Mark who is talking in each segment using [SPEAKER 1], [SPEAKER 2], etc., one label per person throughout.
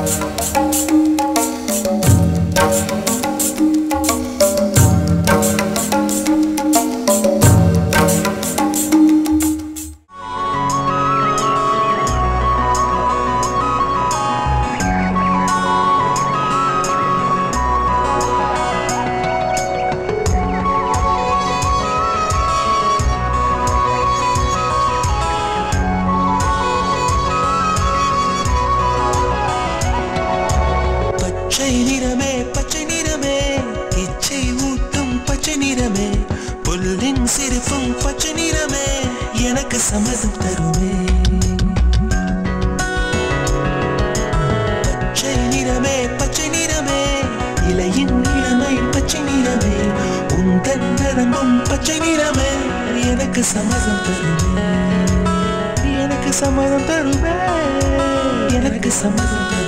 [SPEAKER 1] பச்சை நிறமே பச்சை நிறமே இச்சை ஊட்டும் பச்சை நிறமே புல்லின் சிரிப்பும் பச்சை நிறமே எனக்கு சம்மதம் தருமே பச்சை நிறமே பச்சை நிறமே இலையின் இளமை பச்சை நிறமே உந்தன் நரம்பும் பச்சை நிறமே எனக்கு சம்மதம் தருமே எனக்கு சம்மதம் தருமே எனக்கு சம்மதம் தருமே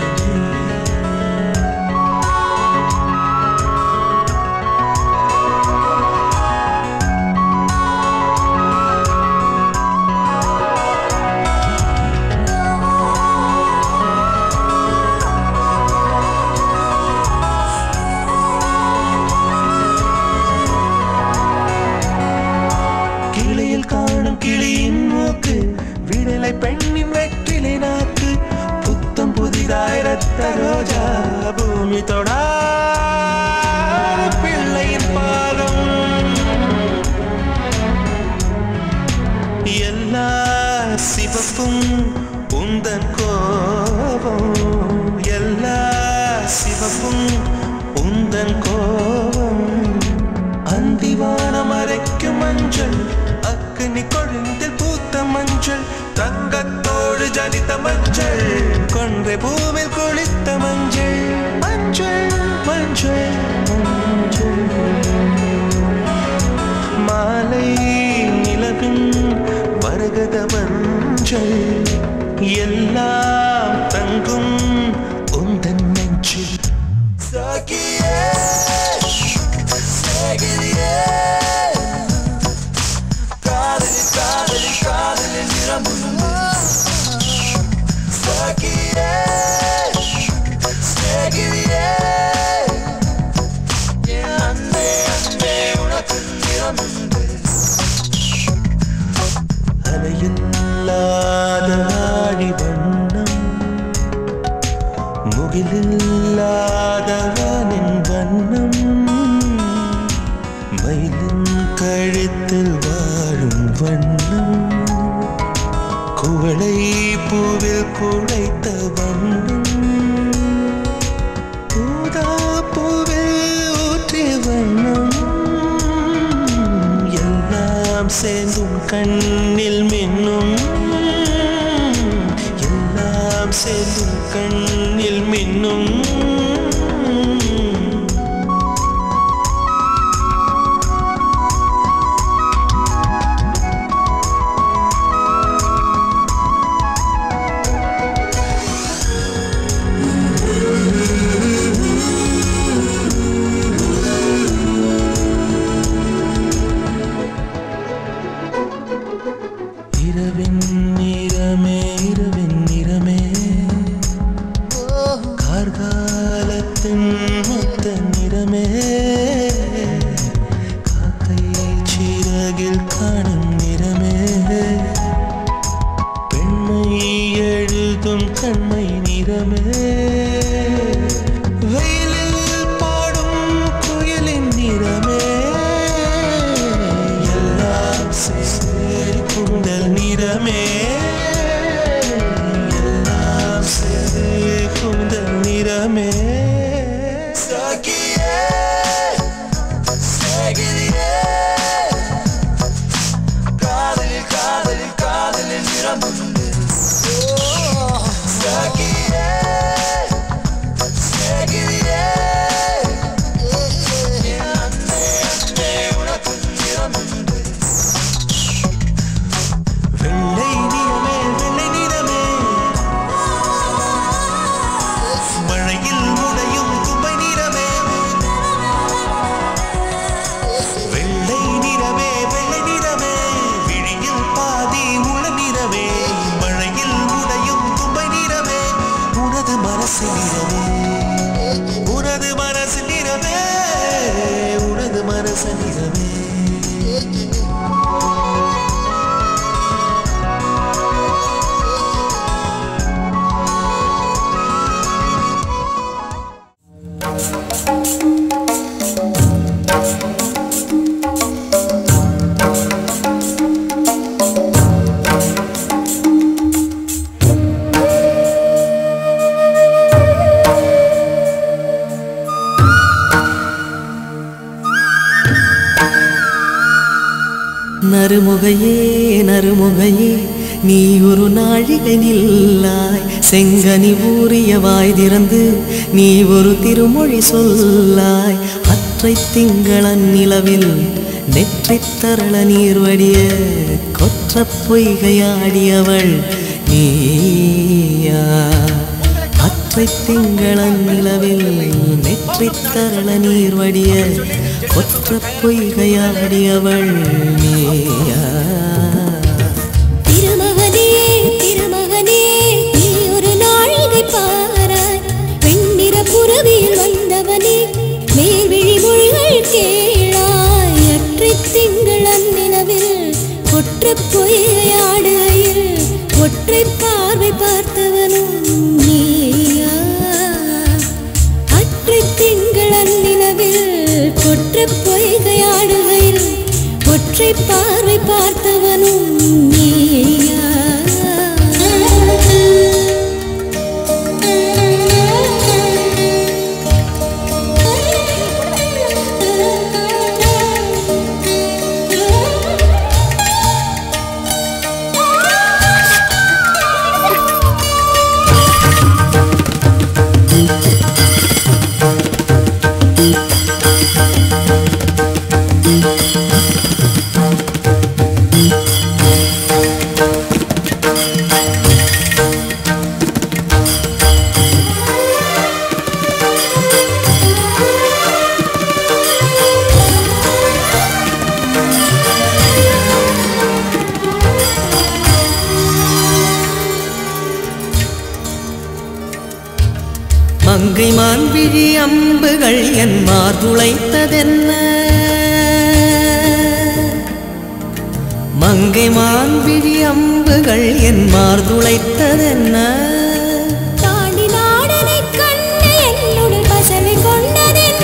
[SPEAKER 1] கிளையில் காணும் கிளியின் மூக்கு விடலை பெண்ணின் வெற்றிலை நாக்கு புத்தம் புதிதாய் ரத்த ரோஜா பூமி தொடா பிள்ளையின் பாதம் எல்லா சிவப்பும் உந்தன் கோபம் எல்லா சிவப்பும் உந்தன் கோபம் அந்திவானம் அரைக்கும் மஞ்சள் அக்கினி கொழுந்தில் பூத்த மஞ்சள் தங்கத்தோடு ஜனித்த மஞ்சள் கொன்றை பூவில் குளித்த மஞ்சள் மஞ்சள் மஞ்சள் மஞ்சள் மாலை நிலவின் மரகத மஞ்சள் எல்லாம் தங்கும் உந்தன் நெஞ்சில் சாகியே சாகியே காதலி காதலி காதலி நிறமுண்டு சாகியே சாகியே என் அன்பே அன்பே உனக்கு நிறமுண்டு அலையில்லாத ஆடி வண்ணம் முகிலில்லாத வானின் வண்ணம் மயிலின் கழுத்தில் வாழும் வண்ணம் குவளை பூவில் குழைத்த வண்ணம் ஊதா பூவில் ஊற்றிய வண்ணம் எல்லாம் சேர்ந்தும் கண்ணில் மின்னும் எல்லாம் சேர்ந்தும் கண்ணில் மின்னும் இரவின் நிறமே இரவின் நிறமே கார்காலத்தின் மொத்த நிறமே காக்கை சிறகில் காணும் நிறமே பெண்மை எழுதும் கண்மை நிறமே வெயிலில் பாடும் குயிலின் நிறமே எல்லாம் சேர்ந்து குண்டல் நிறமே எல்லாம் சேர்ந்து குண்டல் நிறமே சாகியே சாகிரியே காதலில் காதலில் காதலில் நிறமுண்டு சாகியே மனசு நிறமே உனது மனசு நிறமே உனது மனசு நிறமே
[SPEAKER 2] நறுமுகையே நறுமுகையே நீ ஒரு நாழிகை நில்லாய் செங்கனி ஊறிய வாய் திறந்து நீ ஒரு திருமொழி சொல்லாய் அற்றை திங்களன் நிலவில் நெற்றித் தரள நீர் வடிய கொற்ற பொய்கையாடியவள் நீயா அற்றை திங்களன் நிலவில் நெற்றித் தரள நீர் வடிய கொற்ற பொய்கையாடியவள் நீயா
[SPEAKER 3] திருமகனே திருமகனே நீ ஒரு நாழிகை பாராய் வெண்ணிற புறவியில் வந்தவனே மேல்விழி மொழிகள் கேளாய் அற்றை திங்களன் நிலவில் ஒற்ற பொய்கையாடுகையில் ஒற்றை பார்வை பார்த்தவனும் நீயா அற்றை திங்களன் நிலவில் கொற்ற பொய்கையாடுகையில் ஒற்றை பார்வை பார்த்தவனும் நீயா
[SPEAKER 2] மங்கை மான்விழி அம்புகள் என் மார்துளைத்ததென்ன மங்கை மான்விழி அம்புகள் என் மார்துளைத்ததென்ன
[SPEAKER 3] தாண்டி நாடனைக் கண்டு என்னுடன் பசலை கொண்டதென்ன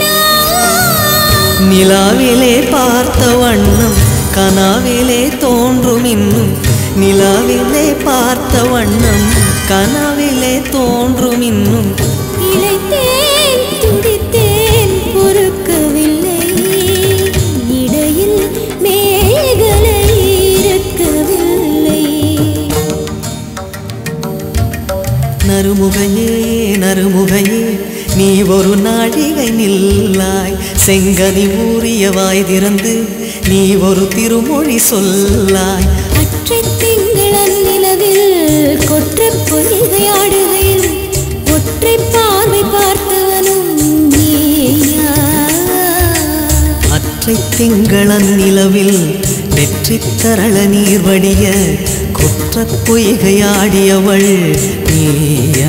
[SPEAKER 2] நிலாவிலே பார்த்த வண்ணம் கனாவிலே தோன்றும் இன்னும் நிலாவிலே பார்த்த வண்ணம் கனாவிலே தோன்றும் இன்னும்
[SPEAKER 3] இளைத்தேன் துடித்தேன் பொறுக்கவில்லை இடையில் மேகலை இருக்கவில்லை
[SPEAKER 2] நறுமுகையே நறுமுகையே நீ ஒரு நாழிகை நில்லாய் செங்கனி ஊறிய வாய் திறந்து நீ ஒரு திருமொழி சொல்லாய்
[SPEAKER 3] அற்றை திங்களன் நிலவில் கொற்ற பொய்கையாடுகையில் ஒற்றை பார்வை பார்த்தவனும் நீயா
[SPEAKER 2] அற்றை திங்களன் நிலவில் வெற்றி தரள நீர் வடிய குற்றப் பொய்கையாடியவள் நீயா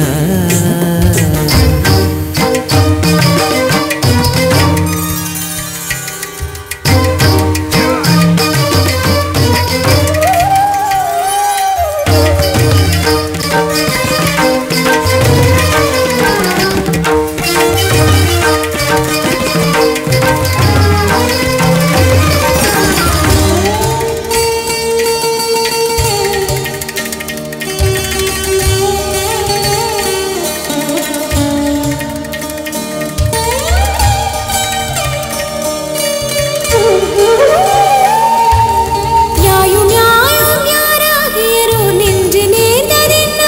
[SPEAKER 3] யாயும் யாயும் யாராகியரோ நின்று நேர்ந்ததென்ன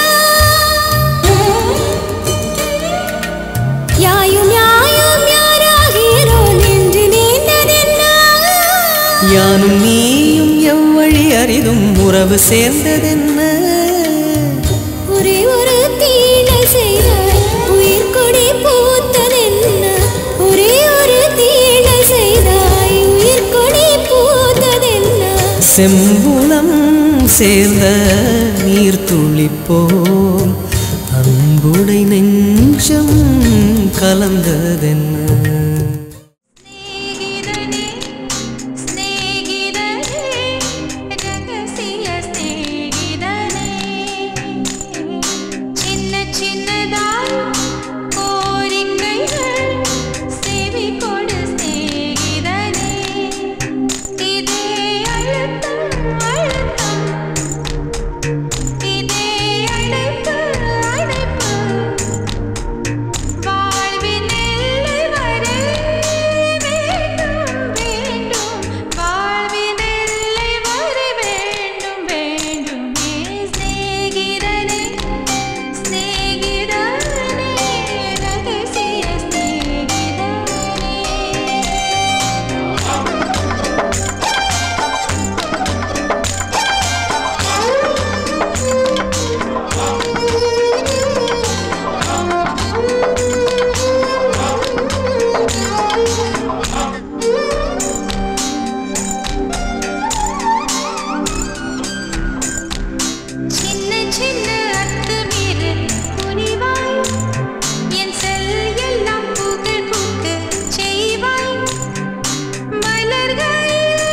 [SPEAKER 3] யாயும் யாயும் யாராகியரோ நின்று நேர்ந்ததென்ன
[SPEAKER 2] யானும் நீயும் எவ்வழி அரிதும் உறவு சேர்ந்ததென்ன
[SPEAKER 3] ஒரே ஒரு தீழை செய்தாய் உயிர் கொடி பூத்ததென்ன ஒரே ஒரு தீழை செய்தாய் உயிர் கொடி பூத்ததென்ன
[SPEAKER 2] செம்புலம் சேர்ந்த நீர் துளிப்போம் அந்த அன்புடை நெஞ்சம் கலந்ததென்ன
[SPEAKER 3] സ്നേഹിതനേ സ്നേഹിതനേ രഹസ്യ സ്നേഹിതനേ ചിന്ന ചിന്നതായി കോരിക്കൈകൾ സെവി കൊട് സ്നേഹിതനേ ഇതേ അഴുത്തം അഴുത്തം ഇതേ അടയ്പ്പ് അടയ്പ്പ് வாழ்வின் எல்லை வரை வேண்டும் வேண்டும் வாழ்வின் எல்லை வரை வேண்டும் வேண்டுமே சிநேகிதனே சிநேகிதனே ரகசிய சிநேகிதனே சின்ன சின்ன அத்துமீறு துணிவாய் என் செல் எல்லாம் புகழ் பூக்க செய்வாய் மலர்கள்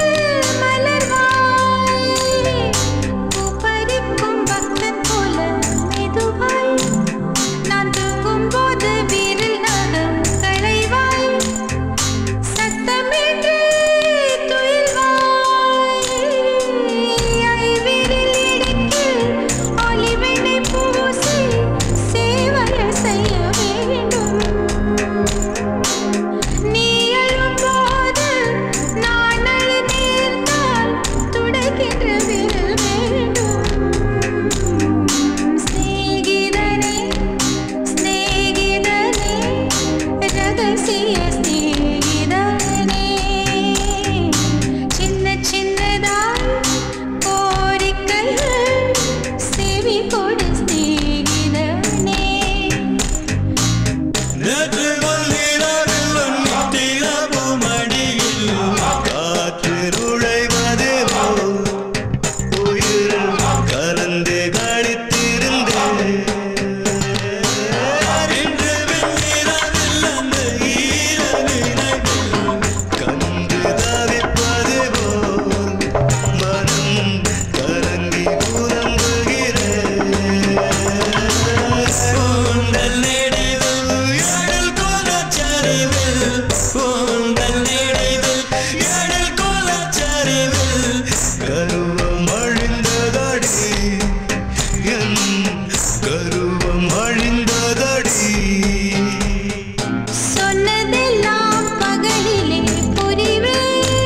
[SPEAKER 3] மலர்வாய் பூ பறிக்கும் பக்தன் போல மெதுவாய் நான் தூங்கும் போது வீரில் நகம் களைவாய் சத்தமின்றி துயில்வாய் ஐவிரில் இடுக்கில் ஒளிவினை பூசி சேவைய செய்ய வேண்டும் நீ அழும் போது நான் அழு நேர்ந்தால் துடைக்கின்ற விரல் வேண்டும் சிநேகிதனே சிநேகிதனே ரகசிய சிநேகிதனே சின்ன சின்னதாய் கோரிக்கைகள் செவி கொடு சிநேகிதனே
[SPEAKER 1] நேற்று கொள்கிறார்கள் நித்திரப்பு மடியில் காற்று நுழைவது போல் உயிர் கலந்து கழித்திருந்தேன் இன்று வெண்ணிரவில் அந்த ஈரநிலையில் கண்டு தவிப்பது போல் மனம் கலங்கி உறங்குகிறேன் நெடிதில் எழில் கோலச்சரிவில் கூந்தல் நெடிதில் எழில் கோலச்சரிவில் கருவம் அழிந்ததடி என் கருவம் அழிந்ததடி
[SPEAKER 3] சொன்னதெல்லாம் பகலிலே புரிவே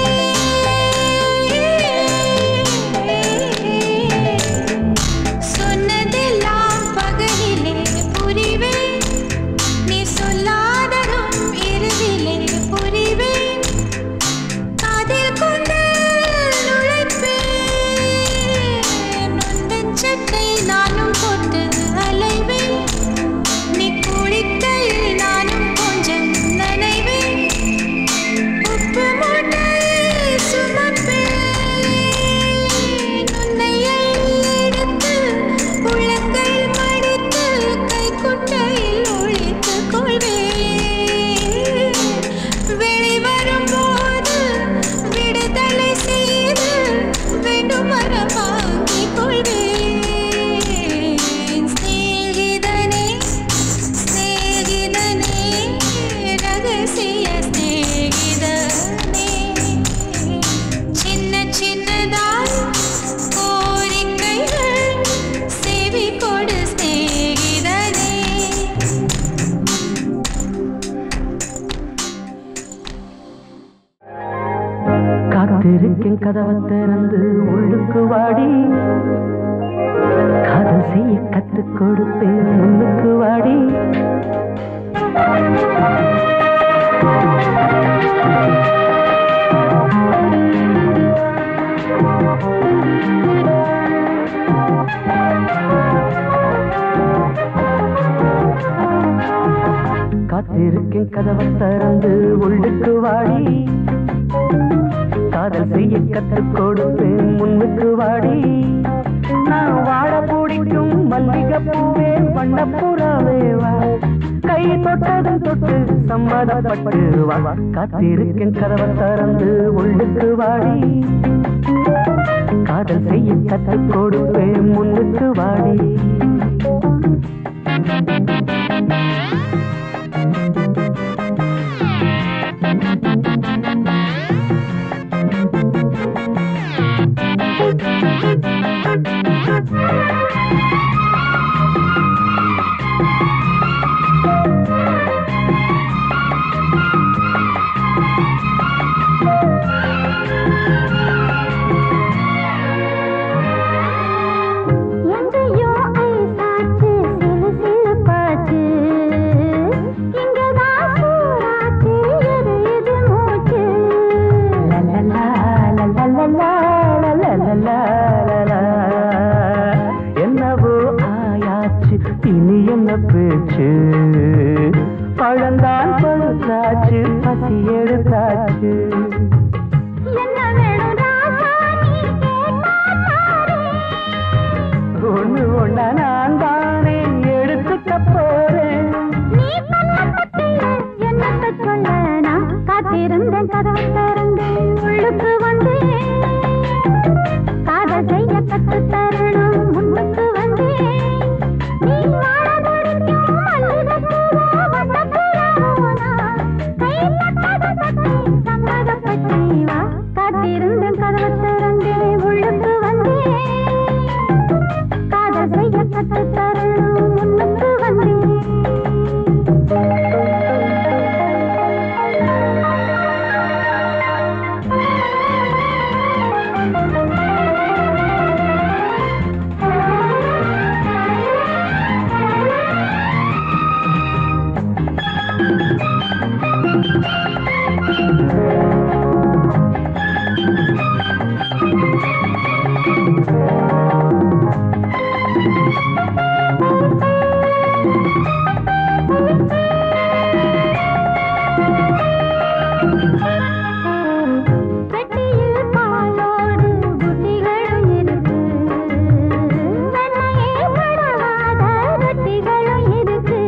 [SPEAKER 3] சொன்னதெல்லாம் பகலிலே புரிவே நீ சொல்லாததும் இரவிலே புரிவே காதில் கொண்டு நுழைப்பேன் நொந்தன் சட்டை நானும் போட்டு அலைவேன் நீ குளிக்கையில் நானும் கொஞ்சம் நனைவேன் உப்பு மூட்டை சுமப்பேன் உன்னை எடுத்து உள்ளங்கையில் மடித்து கைக்குட்டையில் ஒழித்துக் கொள்வேன் வெளிவரும்போது விடுதலை செய்து வேண்டும் மரம் வாங்கிக் கொள்வேன் சிநேகிதனே சிநேகிதனே ரகசிய சிநேகிதனே சின்ன சின்னதாய் கோரிக்கைகள் செவி கொடு சிநேகிதனே
[SPEAKER 2] காத்திருக்கேன் கதவை திறந்து உள்ளுக்கு வாடி காதல் செய்ய கத்துக் கொடுப்பேன் முன்னுக்கு வாடி காத்திருக்கேன் கதவை திறந்து உள்ளுக்கு வாடி காதல் செய்ய கத்துக் கொடுப்பேன் முன்னுக்கு வாடி நான் வாழ பிடிக்கும் மல்லிகை பூவே வண்ணப்புறாவே வா கை தொட்டதும் தொட்டு சம்மதப்பட்டு வா காத்திருக்கேன் கதவை திறந்து உள்ளுக்கு வாடி காதல் செய்ய கற்றுக் கொடுப்பேன் முன்னுக்கு வாடி
[SPEAKER 3] எங்கேயோ ஐசாச்சு சிலு சிலுப்பாச்சு இங்கதான் சூடாச்சு எரியுது மூச்சு
[SPEAKER 2] லலலா, லலலலா, லலலலா, லலலா. என்னவோ ஆயாச்சு இனி என்ன பேச்சு பழந்தான் பழுத்தாச்சு பசி எடுத்தாச்சு
[SPEAKER 3] என்ன வேணும் ராசா நீ கேட்டா தாரேன்.
[SPEAKER 2] ஒண்ணு ஒண்ணா நான் தானே எடுத்துக்க போறேன்
[SPEAKER 3] நீ பண்ண பட்டியல என்னத்த சொல்ல நான் காத்திருந்தேன் கதவை திறந்தேன் உள்ளுக்கு வந்தேன் காதல் செய்ய கத்து தரணும் முன்னுக்கு வந்தேன் நீ வாழ முடிக்கும் மல்லிகைப்பூவோ வண்ணப்பூவோ நான் கை தொட்டது தட்டி சம்மதப்பட்டு வா காத்திருந்தேன் கதவை திறந்தேன் உள்ளுக்கு வந்தேன் காதல் செய்ய கத்து தரணும் முன்னுக்கு வந்தேன் பெட்டியில் பாலோடு குட்டிகளும் இருக்கு வெண்ணையே படவாத ரொட்டிகளும் இருக்கு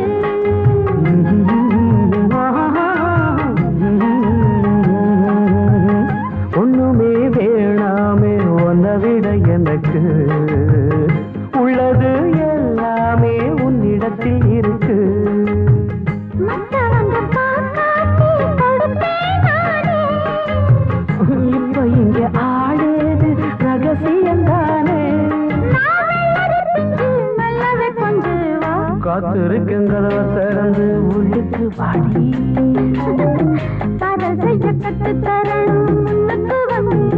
[SPEAKER 2] ஒண்ணுமே வேணாமே உன்னை விட எனக்கு உள்ளது எல்லாமே உன்னிடத்தில் இருக்கு
[SPEAKER 3] மத்தவங்க பார்க்காட்டி கொடுப்பேன் நானே
[SPEAKER 2] இப்ப இங்க ஆடேது ரகசியம் தானே
[SPEAKER 3] நான் வெள்ளரி பிஞ்சு மெல்லவே கொஞ்சு வா
[SPEAKER 2] காத்திருக்கும் கதவை திறந்து உள்ளுக்கு வாடி
[SPEAKER 3] காதல் செய்ய கத்து தரணும் முன்னுக்கு வந்து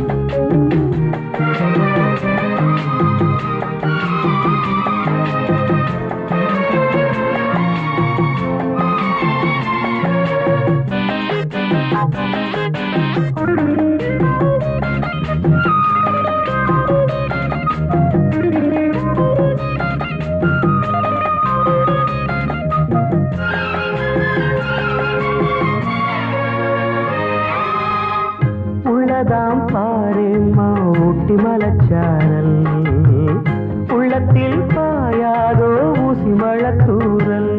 [SPEAKER 2] உள்ளதாம் பாருமா ஊட்டி மலச்சாரல் உள்ளத்தில் பாயாதோ ஊசி மழத்தூரல்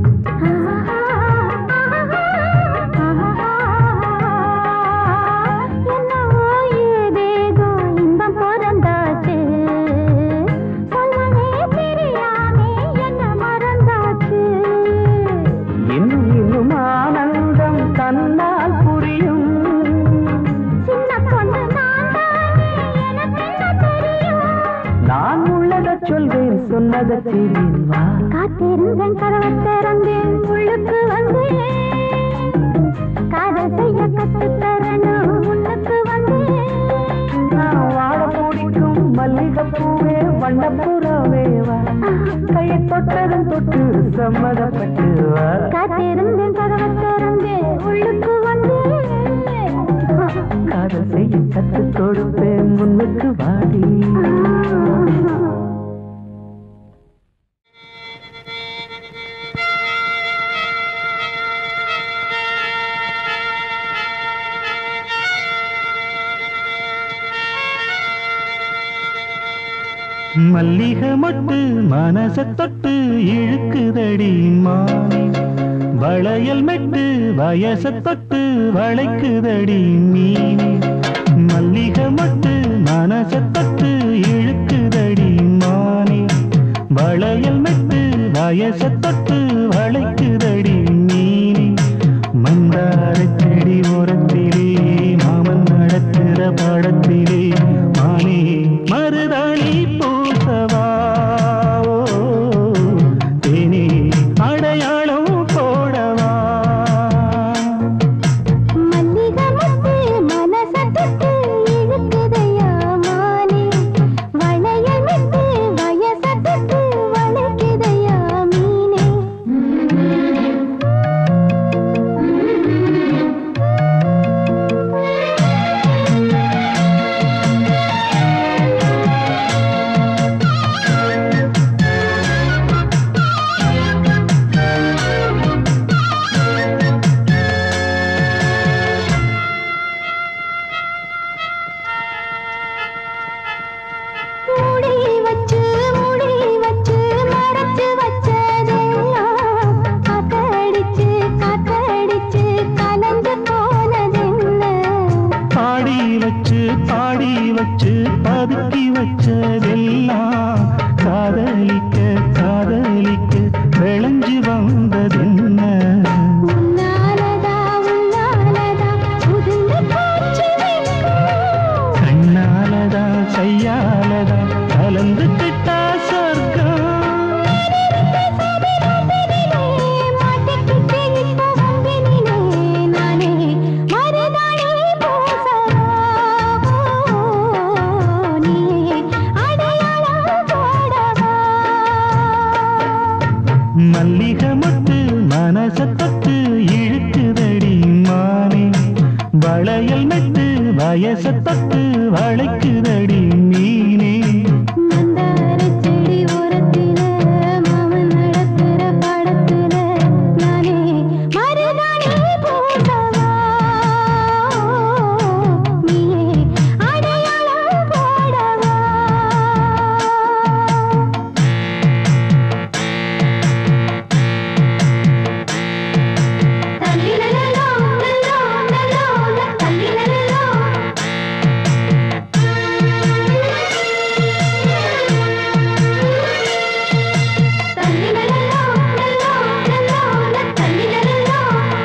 [SPEAKER 3] என்னவோ ஏதேதோ இன்பம் பிறந்தாச்சு சொல்லவே தெரியாமே என்ன மறந்தாச்சு
[SPEAKER 2] இன்னும் இன்னும் ஆனந்தம் தன்னால் புரியும்
[SPEAKER 3] சின்ன பொண்ணு நான் தானே எனக்கு என்ன தெரியும்
[SPEAKER 2] நான் உள்ளத சொல்வேன் சொன்னத செய்வேன் வா
[SPEAKER 3] காத்திருந்தேன் கதவை திறந்தேன் உள்ளுக்கு வந்தேன் காதல் செய்ய கத்து தரணும் முன்னுக்கு வந்தேன்
[SPEAKER 2] நான் வாழ பிடிக்கும் மல்லிகை பூவே வண்ணப்புறாவே வா கையை தொட்டதும் தொட்டு சம்மதப்பட்டு வா
[SPEAKER 3] காத்திருந்தேன் கதவை திறந்தேன் உள்ளுக்கு வந்தேன்
[SPEAKER 2] காதல் செய்ய கற்றுக் கொடுப்பேன் முன்னுக்கு வாடி
[SPEAKER 4] மல்லிகை மொட்டு மனச தொட்டு இழுக்குதடி மானே வளையல் மெட்டு வயச தொட்டு வளைக்குதடி மீனே மல்லிகை மொட்டு மனச தொட்டு இழுக்குதடி மானே வளையல் மெட்டு வயச தொட்டு வளைக்குதடி மீனே மந்தார செடி ஓரத்திலே மாமன் நடத்துற படத்திலே மானே மருதாணி பூசவா ஓ, தேனே அடையாளம் போடவா
[SPEAKER 3] மல்லிகை முத்து மனச தொட்டு இழுக்குதையா மானே வளையல் விட்டு வயச தொட்டு வளைக்குதையா மீனே மூடி வச்சு மூடி வச்சு மறைச்சு வச்சதெல்லாம் காத்தடிச்சு காத்தடிச்சு கலந்து போனதென்ன
[SPEAKER 4] பாடி வச்சு பாடி வச்சு பதுக்கி வச்சதெல்லாம் காதலிக்க காதலிக்க விளைஞ்சு வந்ததென்ன
[SPEAKER 3] உன்னாலதா உன்னாலதா உதிர்ந்து போச்சு வெட்கம்.
[SPEAKER 4] கண்ணாலதா கையாலதா கலந்து கிட்டா சொர்க்கம்
[SPEAKER 3] சபதத்திலே மாட்டிக்கிட்டு இப்போ வம்பினிலே நானே மருதாணி பூசவா நீயே அடையாளம் போடவா
[SPEAKER 4] மல்லிகை மொட்டு மனச தொட்டு இழுக்குதடி மானே வளையல் மெட்டு வயச தொட்டு வளைக்குதடி மீனே
[SPEAKER 3] மந்தாரச் செடி ஓரத்தில மாமன் நடத்துற படத்துல நானே மருதாணி பூசவா நீயே அடையாளம் போடவா தல்லிலலலோ லலோ லலோ தல்லிலலலோ தல்லிலலலோ லலோ லலோ தல்லிலலலோ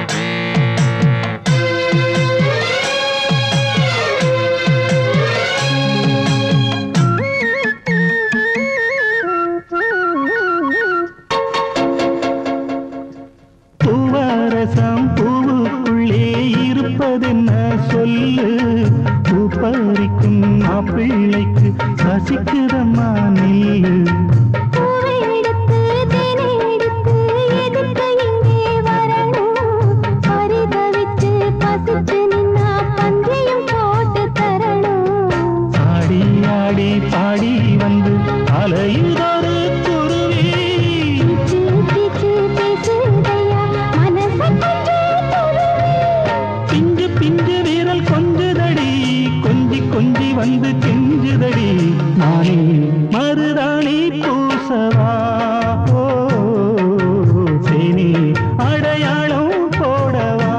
[SPEAKER 4] பூவரசம் பூவுக்குள்ளே இருப்பதென்ன சொல்லு பூ பறிக்கும் மாப்பிள்ளைக்கு ரசிக்குதம்மா நில்லு
[SPEAKER 3] பூவை எடுத்து தேனை எடுத்து எதுக்கு இங்கே வரணும் பரிதவிச்சு பசிச்சு நின்னா பந்தியும் போட்டு தரணும்
[SPEAKER 4] ஆடி ஆடி பாடி வந்து அலையுதொரு குருவி
[SPEAKER 3] பிச்சு பிச்சு பேசுதையா மனச கொஞ்சம் துருவி
[SPEAKER 4] பிஞ்சு பிஞ்சு வீரல் கொஞ்சுதடி கொஞ்சி கொஞ்சி வந்து கெஞ்சுதடி நானே மருதாணி பூசவா ஓ, சேனி அடையாளம் போடவா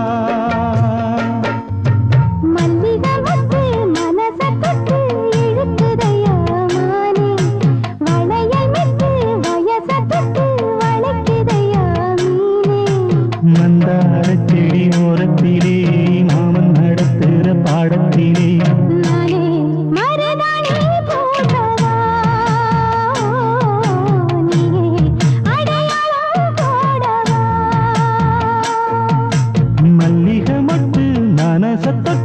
[SPEAKER 3] மல்லிகை முத்து மனச தொட்டு இழுக்குதையா மானே வளையல் மெட்டு வயச தொட்டு வளைக்குதையா மீனே
[SPEAKER 4] மந்தார செடி ஓரத்திலே மாமன் நடத்துற பாடத்திலே
[SPEAKER 3] நானே மருதாணி பூசவா நீயே அடையாளம் போடவா
[SPEAKER 4] மல்லிகை மட்டு மனச தொட்டு